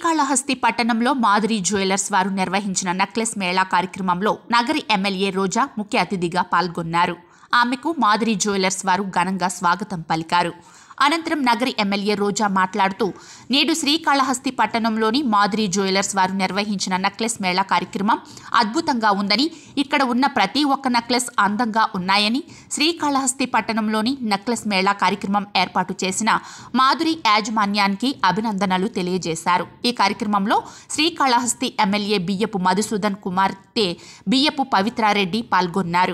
శ్రీకాళహస్తి పట్టణంలో మాధురి జ్యువెలర్స్ వారు నిర్వహించిన నెక్లెస్ మేళా కార్యక్రమంలో నగరి ఎమ్మెల్యే రోజా ముఖ్య అతిథిగా పాల్గొన్నారు ఆమెకు మాధురి జ్యువెలర్స్ వారు ఘనంగా స్వాగతం పలికారు అనంతరం నగరి ఎమ్మెల్యే రోజా మాట్లాడుతూ నేడు శ్రీకాళహస్తి పట్టణంలోని మాధురి జ్యువెలర్స్ వారు నిర్వహించిన నెక్లెస్ మేళా కార్యక్రమం అద్భుతంగా ఉందని ఇక్కడ ఉన్న ప్రతి ఒక్క నెక్లెస్ అందంగా ఉన్నాయని శ్రీకాళహస్తి పట్టణంలోని నెక్లెస్ మేళా కార్యక్రమం ఏర్పాటు చేసిన మాధురి యాజమాన్యానికి అభినందనలు తెలియజేశారు ఈ కార్యక్రమంలో శ్రీకాళహస్తి ఎమ్మెల్యే బియ్యపు మధుసూదన్ కుమార్తె బియ్యపు పవిత్రారెడ్డి పాల్గొన్నారు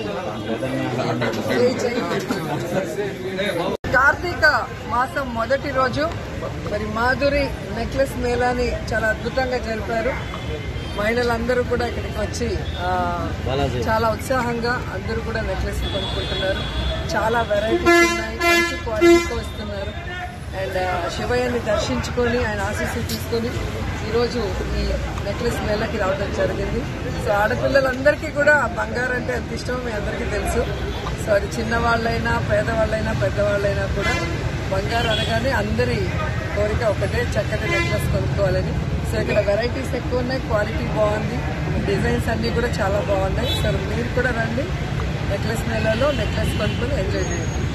కార్తీక మాసం మొదటి రోజు మరి మాధురి నెక్లెస్ మేళాని చాలా అద్భుతంగా జరిపారు మహిళలందరూ కూడా ఇక్కడికి వచ్చి ఆ, చాలా ఉత్సాహంగా అందరూ కూడా నెక్లెస్ కొనుక్కుంటున్నారు చాలా వెరైటీస్ ఉన్నాయి మంచి క్వాలిటీతో ఇస్తున్నారు అండ్ శివయ్యని దర్శించుకొని ఆయన ఆశీస్సులు తీసుకొని ఈరోజు ఈ నెక్లెస్ మేళకి రావడం జరిగింది సో ఆడపిల్లలందరికీ కూడా బంగారం అంటే ఎంత ఇష్టమో మీ అందరికీ తెలుసు సో అది చిన్నవాళ్ళైనా పేదవాళ్ళైనా పెద్దవాళ్ళైనా కూడా బంగారం అనగానే అందరి కోరిక ఒకటే చక్కటి నెక్లెస్ కొనుక్కోవాలని సో ఇక్కడ వెరైటీస్ ఎక్కువ ఉన్నాయి క్వాలిటీ బాగుంది డిజైన్స్ అన్నీ కూడా చాలా బాగున్నాయి సో మీరు కూడా రండి నెక్లెస్ మేళలో నెక్లెస్ కొనుక్కొని ఎంజాయ్ చేయండి